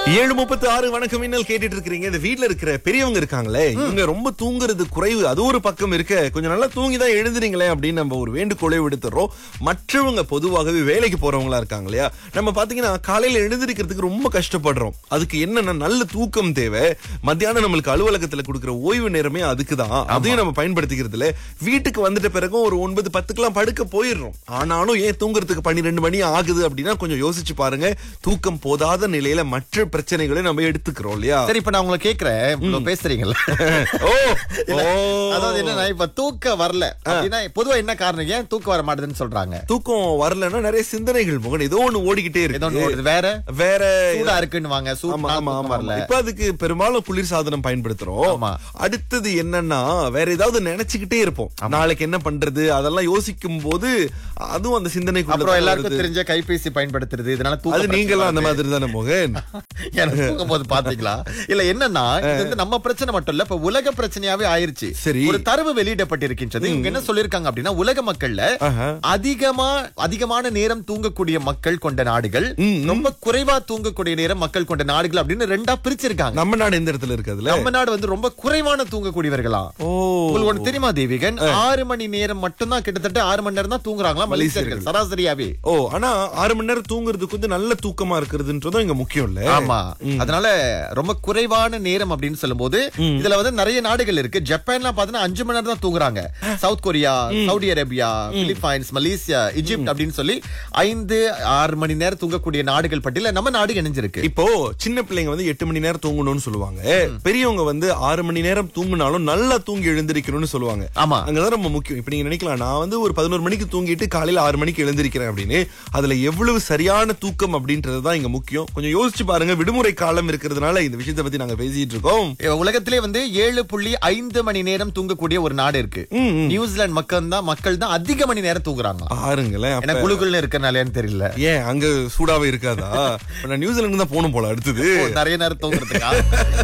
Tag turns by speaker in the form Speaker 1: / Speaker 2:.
Speaker 1: ஏழு முப்பத்தி ஆறு வணக்கம் இன்னல் கேட்டுட்டு இருக்கிறீங்க இந்த வீட்ல இருக்கிற பெரியவங்க இருக்காங்களே இவங்க ரொம்ப தூங்குறது குறைவு அது ஒரு பக்கம் இருக்க கொஞ்சம் நல்லா தூங்கி தான் எழுதுறீங்களே அப்படின்னு நம்ம ஒரு வேண்டுகோளை விடுத்துறோம் மற்றவங்க பொதுவாகவே வேலைக்கு போறவங்களா இருக்காங்க இல்லையா நம்ம பாத்தீங்கன்னா காலையில எழுந்திருக்கிறதுக்கு ரொம்ப கஷ்டப்படுறோம் அதுக்கு என்னன்னா நல்ல தூக்கம் தேவை மத்தியானம் நம்மளுக்கு அலுவலகத்துல கொடுக்குற ஓய்வு நேரமே அதுக்கு தான் அதையும் நம்ம பயன்படுத்திக்கிறது இல்ல வீட்டுக்கு வந்துட்ட பிறகும் ஒரு ஒன்பது பத்துக்கெல்லாம் படுக்க போயிடுறோம் ஆனாலும் ஏன் தூங்குறதுக்கு பன்னிரெண்டு மணி ஆகுது அப்படின்னா கொஞ்சம் யோசிச்சு பாருங்க தூக்கம் போதாத நிலையில மற்ற பிரச்சனைகளை நம்ம எடுத்துக்கிறோம் இல்லையா
Speaker 2: சரி இப்ப நான் உங்களை கேக்குறேன் இவ்வளவு பேசுறீங்கல்ல
Speaker 1: ஓ
Speaker 2: இல்ல,
Speaker 1: ஓ.
Speaker 2: அதாவது என்னன்னா இப்ப தூக்கம் வரல அப்படின்னா பொதுவா என்ன காரணம் ஏன் தூக்கம் வர மாட்டேதுன்னு சொல்றாங்க
Speaker 1: தூக்கம் வரலன்னா நிறைய சிந்தனைகள் முகன் ஏதோ ஒண்ணு ஓடிக்கிட்டே
Speaker 2: ஏதோ ஒண்ணு
Speaker 1: இருக்கு
Speaker 2: ஓடுது. வேற
Speaker 1: வேற
Speaker 2: சூடா இருக்குன்னு வாங்க
Speaker 1: ஆமா
Speaker 2: சூடா
Speaker 1: ஆமா ஆமா
Speaker 2: வரல
Speaker 1: இப்ப அதுக்கு பெரும்பாலும் குளிர் சாதனம் பயன்படுத்துறோம்
Speaker 2: ஆமா.
Speaker 1: அடுத்தது என்னன்னா வேற ஏதாவது நினைச்சுக்கிட்டே இருப்போம் நாளைக்கு என்ன பண்றது அதெல்லாம் யோசிக்கும் போது அதுவும் அந்த சிந்தனைக்குள்ள
Speaker 2: அப்புறம்
Speaker 1: தான்
Speaker 2: எல்லாருக்கும்
Speaker 1: வருது.
Speaker 2: தெரிஞ்ச கைபேசி பயன்படுத்துறது இதனால
Speaker 1: அது
Speaker 2: தூக்கம்
Speaker 1: நீங்களாம் அந்த
Speaker 2: பிரச்சனை
Speaker 1: மாதிரி தானே மோகன்
Speaker 2: வருது. எனக்கு தூங்கும் போது பாத்தீங்களா இல்ல என்னன்னா இது வந்து நம்ம பிரச்சனை மட்டும் இல்ல இப்ப உலக பிரச்சனையாவே ஆயிருச்சு
Speaker 1: சரி.
Speaker 2: ஒரு தரவு வெளியிடப்பட்டிருக்கின்றது இவங்க என்ன சொல்லிருக்காங்க அப்படின்னா உலக மக்கள்ல
Speaker 1: ஆஹா.
Speaker 2: அதிகமா அதிகமான நேரம் தூங்கக்கூடிய மக்கள் கொண்ட நாடுகள்
Speaker 1: ம், ம்.
Speaker 2: ரொம்ப குறைவா தூங்கக்கூடிய நேரம் மக்கள் கொண்ட நாடுகள் அப்படின்னு ரெண்டா பிரிச்சிருக்காங்க
Speaker 1: நம்ம நாடு எந்த இடத்துல இருக்கு அதுல
Speaker 2: நம்ம நாடு வந்து ரொம்ப குறைவான தூங்கக்கூடியவர்களா
Speaker 1: ஓ
Speaker 2: உங்களுக்கு ஒண்ணு தெரியுமா தேவிகன் ஆறு மணி நேரம் மட்டும்தான் கிட்டத்தட்ட ஆறு மணி நேரம் தான் தூங்குறாங்களா மலேசியர்கள் சராசரியாவே
Speaker 1: ஓ ஆனா ஆறு மணி நேரம் தூங்குறதுக்கு வந்து நல்ல தூக்கமா இருக்கிறதுன்றதும் இங்க முக்கியம் இல்ல
Speaker 2: ஆமா அதனால ரொம்ப குறைவான நேரம் அப்படின்னு சொல்லும்போது இதுல வந்து நிறைய நாடுகள் இருக்கு ஜப்பான்லாம் பாத்தீங்கன்னா அஞ்சு மணி நேரம் தான் தூங்குறாங்க South Korea Saudi Arabia Philippines Malaysia Egypt அப்படின்னு சொல்லி ஐந்து ஆறு மணி நேரம் தூங்கக்கூடிய நாடுகள் பட்டியல நம்ம நாடு இணைஞ்சிருக்கு
Speaker 1: இப்போ சின்ன பிள்ளைங்க வந்து எட்டு மணி நேரம் தூங்கணும்னு சொல்லுவாங்க பெரியவங்க வந்து ஆறு மணி நேரம் தூங்கினாலும் நல்லா தூங்கி எழுந்திருக்கணும்னு சொல்லுவாங்க
Speaker 2: ஆமா
Speaker 1: அங்கதான் ரொம்ப முக்கியம் இப்ப நீங்க நினைக்கலாம் நான் வந்து ஒரு பதினோரு மணிக்கு தூங்கிட்டு காலையில ஆறு மணிக்கு எழுந்திருக்கிறேன் அப்படின்னு அதுல எவ்வளவு சரியான தூக்கம் அப்படின்றது தான் இங்க முக்கியம் கொஞ்சம் யோசிச்சு பாருங்க விடுமுறை காலம் இருக்கிறதுனால இந்த விஷயத்தை பத்தி நாங்க பேசிட்டு இருக்கோம்
Speaker 2: உலகத்திலே வந்து ஏழு புள்ளி ஐந்து மணி நேரம் தூங்கக்கூடிய ஒரு நாடு இருக்கு
Speaker 1: ம், ம்.
Speaker 2: நியூசிலாந்து மக்கள் தான் மக்கள் தான் அதிக மணி நேரம் தூங்குறாங்க
Speaker 1: பாருங்களேன் அப்ப-
Speaker 2: ஏன்னா குழுக்குள்னு இருக்கனாலேன்னு தெரியல
Speaker 1: ஏன் அங்க சூடாவே இருக்காதா இப்ப நான் நியூசிலாந்து தான் போகணும் போல அடுத்தது
Speaker 2: நிறைய நேரம் தூங்குறதுக்கா